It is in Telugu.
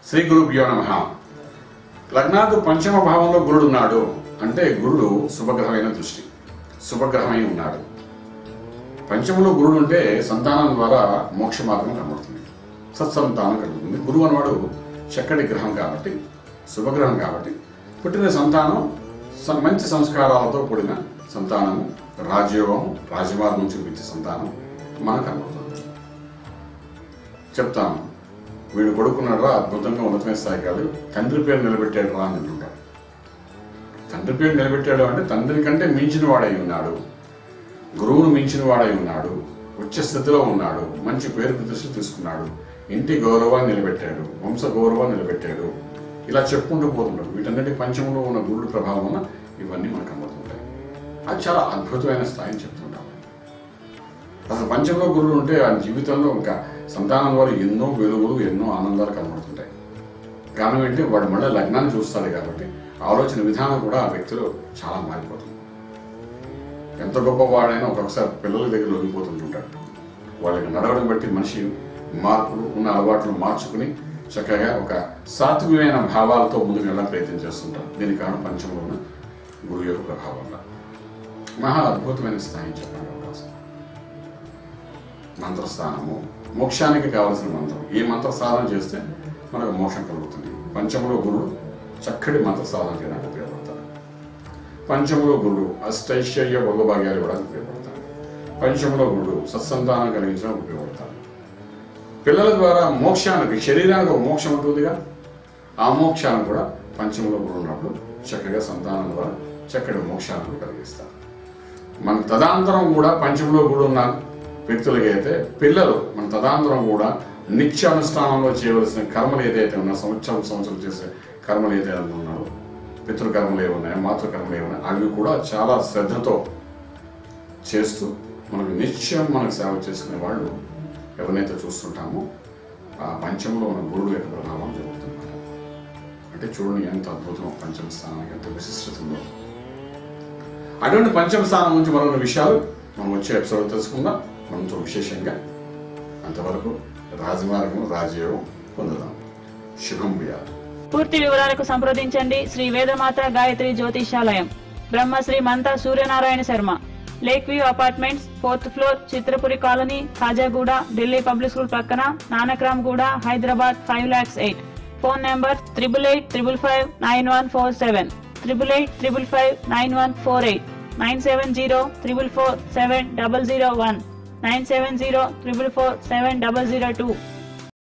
శ్రీ గురుభ్యో నమ లగ్నాకు పంచమ భావంలో గురుడు ఉన్నాడు అంటే గురుడు శుభగ్రహమైన దృష్టి శుభగ్రహమై ఉన్నాడు పంచమలో గురుడు ఉంటే సంతానం ద్వారా మోక్ష మార్గం కనబడుతుంది సత్సంతానం కలుగుతుంది గురువు అన్నవాడు చక్కటి గ్రహం కాబట్టి శుభగ్రహం కాబట్టి పుట్టిన సంతానం స- మంచి సంస్కారాలతో కూడిన సంతానము రాజయోగం రాజమార్గం చూపించే సంతానం మనకు కనబడుతుంది చెప్తాను వీడు కొడుకున్నాడు రా అద్భుతంగా ఉన్నతమైన స్థాయి కాదు తండ్రి పేరు నిలబెట్టాడు రా అని అంటుంటాడు తండ్రి పేరు నిలబెట్టాడు అంటే తండ్రి కంటే మించిన వాడై ఉన్నాడు గురువును మించిన వాడై ఉన్నాడు ఉచ్చ స్థితిలో ఉన్నాడు మంచి పేరు ప్రతిష్టలు తీసుకున్నాడు ఇంటి గౌరవాన్ని నిలబెట్టాడు వంశ గౌరవాన్ని నిలబెట్టాడు ఇలా చెప్పుకుంటూ పోతుంటాడు వీటన్నిటి పంచములో ఉన్న గురుడు ప్రభావం వల్ల ఇవన్నీ మనకు అమ్ముతుంటాయి అది చాలా అద్భుతమైన స్థాయిని చెప్తుంటాం అసలు పంచంలో గురుడు ఉంటే ఆ జీవితంలో ఇంకా సంతానం ద్వారా ఎన్నో వెలుగులు ఎన్నో ఆనందాలు కనబడుతుంటాయి కారణం ఏంటి వాడు మళ్ళీ లగ్నాన్ని చూస్తాడు కాబట్టి ఆలోచన విధానం కూడా ఆ వ్యక్తిలో చాలా మారిపోతుంది ఎంత గొప్పవాడైనా ఒక్కొక్కసారి పిల్లల దగ్గర లొంగిపోతుంటుంటాడు వాళ్ళకి నడవడం బట్టి మనిషి మార్పులు ఉన్న అలవాట్లు మార్చుకుని చక్కగా ఒక సాత్వికమైన భావాలతో ముందుకు వెళ్ళడం ప్రయత్నం చేస్తుంటారు దీని కారణం పంచంలో ఉన్న గురువు యొక్క ప్రభావం వల్ల మహా అద్భుతమైన స్థాయి చెప్పండి అవకాశం మంత్రస్థానము మోక్షానికి కావలసిన మంత్రం ఏ మంత్ర సాధన చేస్తే మనకు మోక్షం కలుగుతుంది పంచములో గురుడు చక్కటి మంత్ర సాధన చేయడానికి ఉపయోగపడతాడు పంచములో గురుడు అష్టైశ్వర్య భోగభాగ్యాలు ఇవ్వడానికి ఉపయోగపడతాడు పంచములో గురుడు సత్సంతానం కలిగించడానికి ఉపయోగపడతాడు పిల్లల ద్వారా మోక్షానికి శరీరానికి ఒక మోక్షం ఉంటుందిగా ఆ మోక్షాన్ని కూడా పంచములో గురుడు ఉన్నప్పుడు చక్కగా సంతానం ద్వారా చక్కటి మోక్షాలను కలిగిస్తారు మన తదాంతరం కూడా పంచములో కూడా ఉన్న వ్యక్తులకి అయితే పిల్లలు మన తదాంతరం కూడా నిత్య అనుష్ఠానంలో చేయవలసిన కర్మలు ఏదైతే ఉన్నా సంవత్సరం సంవత్సరం చేసే కర్మలు ఏదైతే ఉన్నారో పితృకర్మలు ఏమున్నాయో మాతృకర్మలు ఏమున్నాయో అవి కూడా చాలా శ్రద్ధతో చేస్తూ మనకు నిత్యం మనకు సేవ చేసుకునే వాళ్ళు ఎవరినైతే చూస్తుంటామో ఆ పంచంలో ఉన్న గురుడు యొక్క ప్రభావం జరుగుతుంది అంటే చూడండి ఎంత అద్భుతం పంచమ స్థానానికి ఎంత విశిష్టత ఉందో అటువంటి పంచమ స్థానం నుంచి మరొక విషయాలు మనం వచ్చే ఎపిసోడ్ తెలుసుకుందాం మనతో విశేషంగా అంతవరకు రాజమార్గం రాజయోగం పొందుదాం శుభం వ్యాధి పూర్తి వివరాలకు సంప్రదించండి శ్రీ వేదమాత Gayatri Jyotishalayam Brahmasri Mantha Suryanarayana Sharma lake view apartments fourth floor Chitrapuri colony Khajaguda Delhi public school పక్కన Nanakramguda Hyderabad five lakhs eight phone number triple eight triple five nine one four seven triple eight triple five nine one four eight nine seven zero triple four seven double zero one nine seven zero triple four seven double zero two